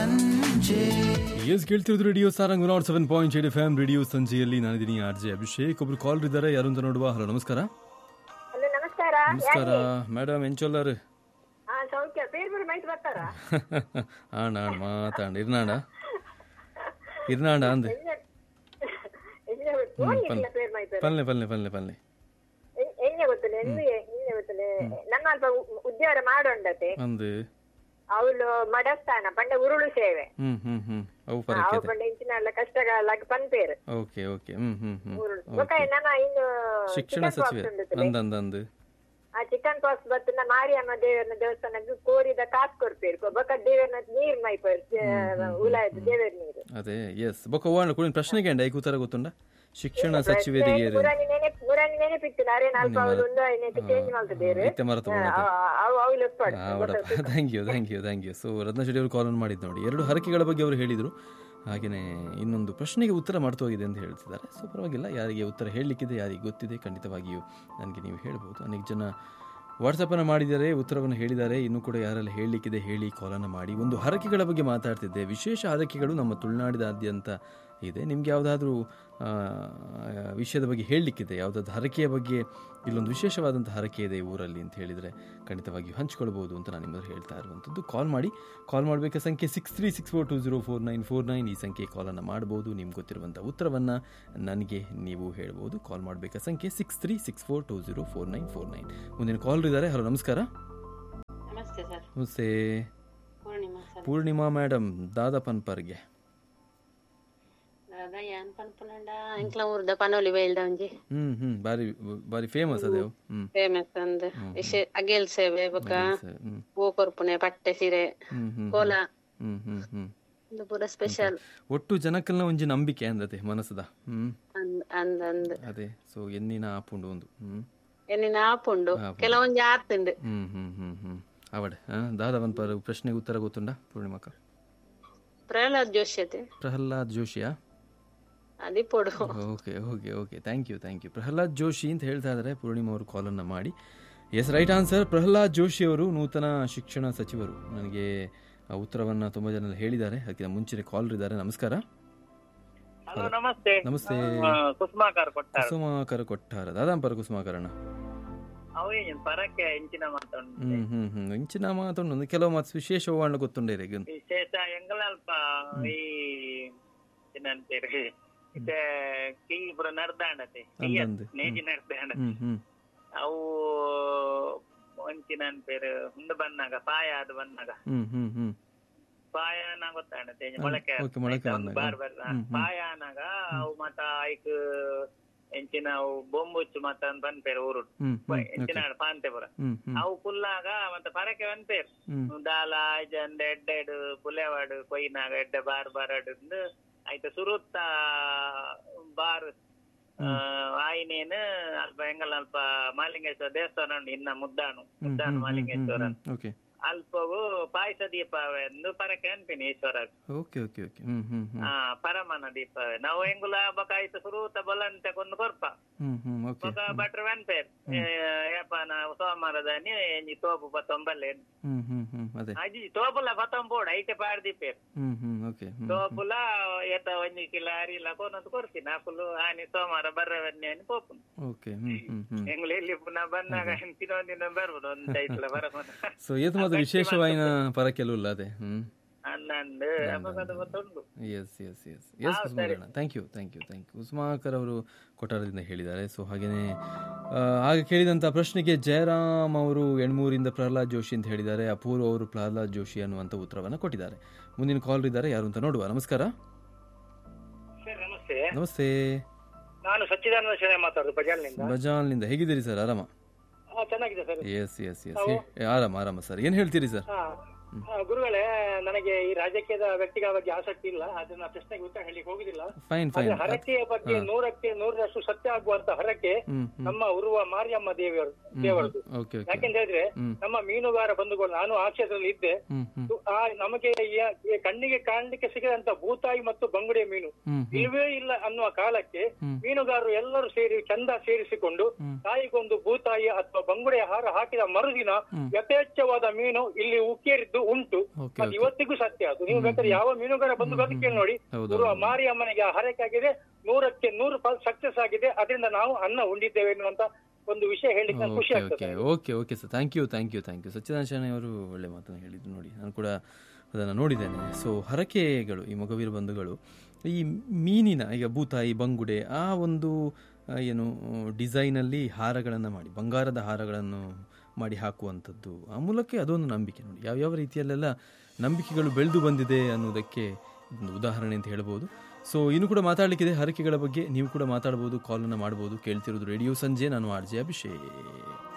ಸಂಜೆ ಎಸ್ ಕೇಳ್ತಿರೋದು radio Sarang naught seven point eight F M radio ಸಂಜೆಯಲ್ಲಿ ನಾನಿದ್ದೀನಿ ಆರ್ ಜೆ ಅಭಿಷೇಕ್ ಒಬ್ರು ಕಾಲ್ ಇದ್ದಾರೆ ಯಾರು ಅಂತ ನೋಡುವ ಹಲೋ ನಮಸ್ಕಾರ ಹಲೋ ನಮಸ್ಕಾರ ನಮಸ್ಕಾರ ಮೇಡಮ್ ಎಂಚೊಲ್ಲರು ಹಾ ಸೌಖ್ಯ ಬೇರೆ ಬೇರೆ ಮೈಟ್ ಬರ್ತಾರ ಆಣ ಆಣ ಮಾತಾಡ ಇರ್ನಾಡ ಇರ್ನಾಡ ಅಂದೆ ಫೋನ್ ಇಲ್ಲ ಬೇರೆ ಮೈಟ್ ಪಲ್ಲೆ ಪಲ್ಲೆ ಪಲ್ಲೆ ಪಲ್ಲೆ ಎಣ್ಣೆ ಗೊತ್ತಿಲ್ಲ ಎಣ್ಣೆ ಎಣ್ಣೆ ಗೊತ್ತಿಲ್ಲ ನನ್ನ ಅಲ್ಪ ಉ- ಉದ್ಯೋಗ ಮಾಡೋಂಡತೆ ಅಂದು ಅವಳು ಮಡಸ್ಥಾನ ಪಂಡ ಉರುಳು ಸೇವೆ ಹ್ಮ್ ಹ್ಮ್ ಹ್ಮ್ ಅವು ಅವು ಪರಕ್ಕೆ ಪಂಡ ಇಂಚಿನ ಎಲ್ಲ ಕಷ್ಟಗಳ ಪನ್ಪೇರು ಓಕೆ ಓಕೆ ಹ್ಮ್ ಹ್ಮ್ ಹ್ಮ್ ಉರುಳು ಬೊಕ ನನ್ನ ಇನ್ನು ಶಿಕ್ಷಣ chicken pox ಸಚಿವೆ ಉಂಡುತ್ತಲೆ. ಅಂದ ಅಂದ ಅಂದು ಆ ಚಿಕನ್ ಪಾಕ್ಸ್ ಬತ್ತಿನ ಮಾರಿಯಮ್ಮ ದೇವರನ ದೇವಸ್ಥಾನಕ್ಕೆ ಕೋರಿದ ಕಾಸು ಕೊಡ್ಪೇರು ಬೊಕ ದೇವರನ ನೀರ್ ಮೈಪೇರು ಉಲಾಯ್ದು ದೇವರ ನೀರು ಅದೇ ಎಸ್ ಬೊಕ್ಕ ಓಣ ಕುಡಿನ ಪ್ರಶ್ನೆಗೆ ಅಂಡ ಐಕ್ ಉತ್ತರ ಗೊತ್ತುಂಡ ಶಿಕ್ಷಣ ಸಚಿವರಿಗೆ ಮುರಾನಿ ನೆನಪು ಮುರಾನಿ ನೆನಪಿತ್ತು ಅರೆ ನಾಲ್ಕು ಅವಳು ಒಂದು ನೆನಪು ಚೇಂಜ್ ಮಾಡ್ತಿದ್ದೇರು ಇತ್ತೆ ಮರೆತು ಅವು ಅವಳು ಒಪ್ಪಾಡು thank you thank you thank you so Ratna Shetty ಅವರು ಕಾಲ್ ಮಾಡಿದ್ದು ನೋಡಿ ಎರಡು ಹರಕೆಗಳ ಬಗ್ಗೆ ಅವರು ಹೇಳಿದರು ಹಾಗೆಯೇ ಇನ್ನೊಂದು ಪ್ರಶ್ನೆಗೆ ಉತ್ತರ ಮಾಡ್ತಾ ಹೋಗಿದೆ ಅಂತ ಹೇಳ್ತಿದ್ದಾರೆ ಸೊ ಪರವಾಗಿಲ್ಲ ಯಾರಿಗೆ ಉತ್ತರ ಹೇಳಲಿಕ್ಕಿದೆ ಯಾರಿಗೆ ಗೊತ್ತಿದೆ ಖಂಡಿತವಾಗಿಯೂ ನನಗೆ ನೀವು ಹೇಳ್ಬೋದು ಅನೇಕ ಜನ ವಾಟ್ಸಪ್ಪನ್ನು ಮಾಡಿದ್ದಾರೆ ಉತ್ತರವನ್ನು ಹೇಳಿದ್ದಾರೆ ಇನ್ನೂ ಕೂಡ ಯಾರೆಲ್ಲ ಹೇಳಲಿಕ್ಕಿದೆ ಹೇಳಿ ಕಾಲನ್ನು ಮಾಡಿ ಒಂದು ಹರಕೆಗಳ ಬಗ್ಗೆ ಮಾತಾಡ್ತಿದ್ದೆ ವಿಶೇಷ ಹರಕೆಗಳು ನಮ್ಮ ತುಳುನಾಡಿದಾದ್ಯಂತ ಇದೆ ನಿಮ್ಗೆ ಯಾವುದಾದ್ರೂ ವಿಷಯದ ಬಗ್ಗೆ ಹೇಳಲಿಕ್ಕಿದೆ ಯಾವುದಾದ್ರು ಹರಕೆಯ ಬಗ್ಗೆ ಇಲ್ಲೊಂದು ವಿಶೇಷವಾದಂಥ ಹರಕೆ ಇದೆ ಈ ಊರಲ್ಲಿ ಅಂತ ಹೇಳಿದರೆ ಖಂಡಿತವಾಗಿಯೂ ಹಂಚ್ಕೊಳ್ಬೋದು ಅಂತ ನಾನು ನಿಮ್ಮದು ಹೇಳ್ತಾ ಇರುವಂಥದ್ದು ಕಾಲ್ ಮಾಡಿ ಕಾಲ್ ಮಾಡಬೇಕಾದ ಸಂಖ್ಯೆ six three six four two zero four nine four nine ಈ ಸಂಖ್ಯೆ ಕಾಲನ್ನು ಮಾಡ್ಬೋದು ನಿಮ್ಗೆ ಗೊತ್ತಿರುವಂಥ ಉತ್ತರವನ್ನು ನನಗೆ ನೀವು ಹೇಳ್ಬೋದು ಕಾಲ್ ಮಾಡಬೇಕಾದ ಸಂಖ್ಯೆ six three six four two zero four nine four nine ಮುಂದಿನ ಕಾಲ್ ಇದ್ದಾರೆ ಹಲೋ ನಮಸ್ಕಾರ ನಮಸ್ತೆ ಸರ್ ನಮಸ್ತೆ ಪೂರ್ಣಿಮಾ ಸರ್ ಪೂರ್ಣಿಮಾ ಮೇಡಮ್ ದಾದಾ ಪನ್ಪರ್ಗೆ ದಾದಾ ಯಾನ್ ಪನ್ಪುನಂಡ ಇಂಕ್ಲ ಊರ್ದ ಪನೋಲಿ ಬೈಲ್ದ ಒಂಜಿ ಹ್ಞೂ ಹ್ಞೂ ಭಾರಿ ಭಾರಿ ಫೇಮಸ್ ಅದೇವು ಹ್ಞೂ ಫೇಮಸ್ ಅಂದ್ ವಿಶೇ ಅಗೇಲ್ ಸೇವೆ ಬೊಕ ಹ್ಞೂ ಹೂ ಕೊರ್ಪುನೆ ಪಟ್ಟೆ ಸೀರೆ ಹ್ಞೂ ಹ್ಞೂ ಕೋಲ ಹ್ಞೂ ಹ್ಞೂ ಹ್ಞೂ ಇದು ಪೂರ ಸ್ಪೆಷಲ್ ಒಟ್ಟು ಜನಕ್ಕಲ್ನ ಒಂಜಿ ನಂಬಿಕೆ ಅಂದತೆ ಮನಸ್ಸದ ಹ್ಮ್ ಅಂದ್ ಅಂದ್ ಅಂದ್ ಅದೇ ಸೊ ಎನ್ನಿನ ಆಪುಂಡು ಒಂದು ಹ್ಮ್ ಎನ್ನಿನ ಆಪುಂಡು ಕೆಲವೊಂಜಿ ಆತುಂಡು ಹ್ಮ್ ಹ್ಮ್ ಹ್ಮ್ ಹ್ಮ್ ಅವಡೆ ದಾದವನ್ ಪರ ಪ್ರಶ್ನೆಗೆ ಉತ್ತರ ಗೊತ್ತುಂಡ ಪೂರ್ಣಿಮಕ್ಕ ಪ್ರಹ್ಲಾದ್ ಜೋಶಿಯತೆ ಪ್ರಹ್ಲಾದ್ ಜೋಶಿಯಾ ಅದಿಪೊಡು okay okay okay thank you thank you Prahlad Joshi ಅಂತ ಹೇಳ್ತಾ ಇದ್ದಾರೆ ಪೂರ್ಣಿಮಾ ಅವರು ಕಾಲನ್ನು ಮಾಡಿ yes right answer Prahlad Joshi ಅವರು ನೂತನ ಶಿಕ್ಷಣ ಸಚಿವರು ನನಗೆ ಆ ಉತ್ತರವನ್ನು ತುಂಬ ಜನ ಹೇಳಿದ್ದಾರೆ ಅದಕ್ಕೆ ಮುಂಚೆನೆ ಕಾಲ್ ಇದ್ದಾರೆ ನಮಸ್ಕಾರ ಹಲೋ ನಮಸ್ತೆ ನಮಸ್ತೆ ಆ, ಕುಸುಮಾಕರ್ ಕೊಟ್ಟಾರ ಕುಸುಮಾಕರ ಕೊಟ್ಟಾರ ದಾದಾಂಪರ ಕುಸುಮಾಕರಣ ಅವು ಏನ್ ಪರಕ್ಕೆ ಇಂಚಿನ ಮಾತಾಡು ಹ್ಮ್ ಹ್ಮ್ ಹ್ಮ್ ಇಂಚಿನ ಮಾತೊಂದು ಕೆಲವು ಮಾತು ವಿಶೇಷವಾಣ ಗೊತ್ತುಂಡೆ ರೀ ವಿಶೇಷ ಎಂಗಲಲ್ಪ ಈ ಏನಂತೀರಿ ಇದೆ ಕೀ ಪುರ ನಡ್ದಾಂಡತೆ ಅಂದಂದು. ನೇಜಿ ನಡ್ದಾಂಡತೆ ಹ್ಮ್ ಹ್ಮ್ ಅವು ಒಂಚಿನ ಪೇರು ಹುಂಡು ಬಂದಾಗ ಪಾಯ ಅದು ಬಂದಾಗ ಹ್ಮ್ ಹ್ಮ್ ಹ್ಮ್ ಪಾಯನ ಗೊತ್ತಾಂಡತೆ ಮೊಳಕೆ ಓಕೆ, ಮೊಳಕೆ ಬಂದಾಗ. ಬಾರ್ ಬಾರ್ ಹ್ಮ್, ಹ್ಮ್. ಪಾಯ ಅನ್ನಾಗ ಅವು ಮತ್ತ ಐಕ್ ಎಂಚಿನ ಅವು ಬೊಂಬುಚ್ಚು ಮತ್ತ ಬಂದ್ಪೇರು ಊರು ಹ್ಮ್ ಹ್ಮ್ ಎಂಚಿನ ಪಾಂತೆಪುರ ಹ್ಮ್ ಹ್ಮ್ ಅವು ಪುಲ್ಲಾಗ ಮತ್ತೆ ಪರಕೆ ಬಂತೇರು ಹ್ಮ್ ದಾಲ ಐಜಂದ ಎಡ್ಡೆಡು ಪುಲೆವಾಡು ಕೊಯ್ನಾಗ ಎಡ್ಡೆ ಬಾರ್ ಬಾರಡು ಆಯ್ತು ಸುರುತ್ತ ಬಾರ್ ಆಯ್ನೇನು ಅಲ್ಪ ಎಂಗಲ್ ಅಲ್ಪ ಮಾಲಿಂಗೇಶ್ವರ ದೇವಸ್ಥಾನ ಉಂಟು ಇನ್ನ ಮುದ್ದಾನು ಮುದ್ದಾನು ಮಾಲಿಂಗೇಶ್ವರ ಓಕೆ ಅಲ್ಪವು ಪಾಯಸ ದೀಪವೇ ಎಂದು ಪರಕೆ ಅನ್ಪಿನಿ ಈಶ್ವರ ಓಕೆ ಓಕೆ ಓಕೆ ಹ್ಮ್ ಹ್ಮ್ ಹ್ಮ್ ಆ ಪರಮನ ದೀಪವೇ ನಾವು ಎಂಗುಲ ಬಕಾಯ್ತು ಸುರುತ್ತ ಬಲಂತೆ ಕೊಂದು ಕೊರ್ಪ ಹ್ಮ್ ಹ್ಮ್ ಓಕೆ ಬೊಕ ಭಟ್ರ ವೆನ್ಪೇರ್ ಏಪನ ಸೋಮವಾರದನಿ ಎಂಜಿ ತೋಪು ಪತ್ತೊಂಬಲ್ಲೆ ಹ್ಮ್ ಹ್ಮ್ ಹ್ಮ್ ಅದೇ ಅಜ್ಜಿ ತೋಪುಲ ಪತ್ತೊಂಬೋಡು ಐತೆ ಪಾಡ್ದಿಪ್ಪೇರ್ ಹ್ಮ್ ಹ್ಮ್ ಓಕೆ ಹ್ಮ್ ತೋಪುಲ ಏತ ಒಂಜಿ ಕಿಲ ಅರಿಲ ಕೊನೊಂದು ಕೊರ್ತೀನಿ ಆಪುಲು ಆನಿ ಸೋಮವಾರ ಬರ್ರವನ್ನಿ అని ಪೋಪುನು ಓಕೆ ಹ್ಮ್ ಹ್ಮ್ ಹ್ಮ್ ಎಂಗ್ಳು ಎಲ್ಲಿ ಪುನಃ ಬಂದಾಗ ತಿನ್ನೊಂದಿನ ಬರ್ಬೋದು ಒಂದು ಐತ್ಲ ಬರಮನ ಸೊ ಏತ್ ಮಾತ್ರ ವಿಶೇಷವಾಯಿನ ಪರಕೆಲು ಇಲ್ಲ ಅದೇ ಹ್ಮ್ ಹನ್ನೊಂದು ಅಮಗದ ಮತ್ತೊಂದು ಎಸ್ ಎಸ್ ಎಸ್ ಎಸ್ ಕುಸುಮಾಕರಣ thank you thank you thank you Kusumakar ಅವರು ಕೊಠಾರದಿಂದ ಹೇಳಿದ್ದಾರೆ ಸೊ ಹಾಗೆಯೇ ಆ, ಆಗ ಕೇಳಿದಂಥ ಪ್ರಶ್ನೆಗೆ ಜಯರಾಮ್ ಅವರು ಎಣ್ಮೂರಿಂದ ಪ್ರಹ್ಲಾದ್ ಜೋಶಿ ಅಂತ ಹೇಳಿದ್ದಾರೆ ಅಪೂರ್ವ ಅವರು ಪ್ರಹ್ಲಾದ್ ಜೋಶಿ ಅನ್ನುವಂಥ ಉತ್ತರವನ್ನು ಕೊಟ್ಟಿದ್ದಾರೆ ಮುಂದಿನ ಕಾಲ್ ಇದ್ದಾರೆ ಯಾರು ಅಂತ ನೋಡುವ ನಮಸ್ಕಾರ ಸರ್ ನಮಸ್ತೆ ನಮಸ್ತೆ ನಾನು ಸಚ್ಚಿದಾನಂದ ಶರಣ ಮಾತಾಡುದು ಬಜಾಲ್ನಿಂದ ಬಜಾಲ್ನಿಂದ ಹೇಗಿದ್ದೀರಿ ಸರ್ ಆರಾಮ ಚೆನ್ನಾಗಿದೆ ಸರ್ ಎಸ್ ಎಸ್ ಎಸ್ ಆರಾಮ ಆರಾಮ ಸರ್ ಏನು ಹೇಳ್ತೀರಿ ಸರ್ ಗುರುಗಳೇ ನನಗೆ ಈ ರಾಜಕೀಯದ ವ್ಯಕ್ತಿಗಳ ಬಗ್ಗೆ ಆಸಕ್ತಿ ಇಲ್ಲ ಅದನ್ನ ಪ್ರಶ್ನೆಗೆ ಉತ್ತರ ಹೇಳಿ ಹೋಗುದಿಲ್ಲ ಫೈನ್ ಫೈನ್ ಹರಕೆಯ ಬಗ್ಗೆ ನೂರಕ್ಕೆ ನೂರರಷ್ಟು ಸತ್ಯ ಆಗುವಂತ ಹರಕೆ ಹ್ಮ್ ಹ್ಮ್ ನಮ್ಮ ಉರುವ ಮಾರಿಯಮ್ಮ ದೇವಿಯವರು ದೇವರದು ಓಕೆ ಓಕೆ ಯಾಕೆಂತ ಹೇಳಿದ್ರೆ ಹ್ಮ್. ನಮ್ಮ ಮೀನುಗಾರ ಬಂಧುಗಳು ನಾನು ಆ ಕ್ಷೇತ್ರದಲ್ಲಿ ಇದ್ದೆ ಹ್ಮ್ ಹ್ಮ್ ತು- ಆ ನಮಗೆ ಈ- ಈ ಕಣ್ಣಿಗೆ ಕಾಣಲಿಕ್ಕೆ ಸಿಗದಂತ ಭೂತಾಯಿ ಮತ್ತು ಬಂಗುಡೆ ಮೀನು ಹ್ಮ್ ಇಲ್ವೇ ಇಲ್ಲ ಅನ್ನುವ ಕಾಲಕ್ಕೆ ಹ್ಮ್. ಮೀನುಗಾರರು ಎಲ್ಲರೂ ಸೇರಿ ಚಂದ ಸೇರಿಸಿಕೊಂಡು ಹ್ಮ್. ತಾಯಿಗೊಂದು ಭೂತಾಯಿ ಅಥವಾ ಬಂಗುಡೆಯ ಹಾರ ಹಾಕಿದ ಮರುದಿನ ಹ್ಮ್. ಯಥೇಚ್ಛವಾದ ಮೀನು ಇಲ್ಲಿ ಉಕ್ಕೇರಿದ್ದು ಉಂಟು ಓಕೆ ಅದು ಇವತ್ತಿಗೂ ಸತ್ಯ ಅದು ನೀವು ಬೇಕಾದ್ರೆ ಯಾವ ಮೀನುಗಾರ ಬಂದು ಬೇಕಾದ್ರೆ ಕೇಳಿ ನೋಡಿ ಹೌದು, ಗುರು ಹೌದು. ಮಾರಿಯಮ್ಮನಿಗೆ ಹರಕೆ ಆಗಿದೆ ನೂರಕ್ಕೆ ನೂರು ಪಾಲ್ ಸಕ್ಸಸ್ ಆಗಿದೆ ಅದರಿಂದ ನಾವು ಅನ್ನ ಉಂಡಿದ್ದೇವೆ ಎನ್ನುವಂತ ಒಂದು ವಿಷಯ ಹೇಳಿಕ್ಕೆ ನಂಗೆ ಖುಷಿ ಓಕೆ ಆಗ್ತದೆ okay okay okay sir thank you thank you thank you Sachchidananda Sharane ಅವರು ಒಳ್ಳೆ ಮಾತನ್ನು ಹೇಳಿದ್ರು ನೋಡಿ ನಾನು ಕೂಡ ಅದನ್ನು ನೋಡಿದ್ದೇನೆ ಸೊ ಹರಕೆಗಳು ಈ ಮಗವೀರ ಬಂಧುಗಳು ಈ ಮೀನಿನ ಈಗ ಭೂತಾಯಿ ಬಂಗುಡೆ ಆ ಒಂದು ಆ, ಏನು ಡಿಸೈನಲ್ಲಿ ಹಾರಗಳನ್ನು ಮಾಡಿ ಬಂಗಾರದ ಹಾರಗಳನ್ನು ಮಾಡಿ ಹಾಕುವಂಥದ್ದು ಆ ಮೂಲಕ ಅದೊಂದು ನಂಬಿಕೆ ನೋಡಿ ಯಾವ್ಯಾವ ರೀತಿಯಲ್ಲೆಲ್ಲ ನಂಬಿಕೆಗಳು ಬೆಳೆದು ಬಂದಿದೆ ಅನ್ನೋದಕ್ಕೆ ಒಂದು ಉದಾಹರಣೆ ಅಂತ ಹೇಳ್ಬೋದು ಸೊ ಇನ್ನು ಕೂಡ ಮಾತಾಡಲಿಕ್ಕಿದೆ ಹರಕೆಗಳ ಬಗ್ಗೆ ನೀವು ಕೂಡ ಮಾತಾಡ್ಬೋದು ಕಾಲನ್ನು ಮಾಡ್ಬೋದು ಕೇಳ್ತಿರೋದು ರೇಡಿಯೋ ಸಂಜೆ ನಾನು ಆರ್ ಜೆ ಅಭಿಷೇಕ್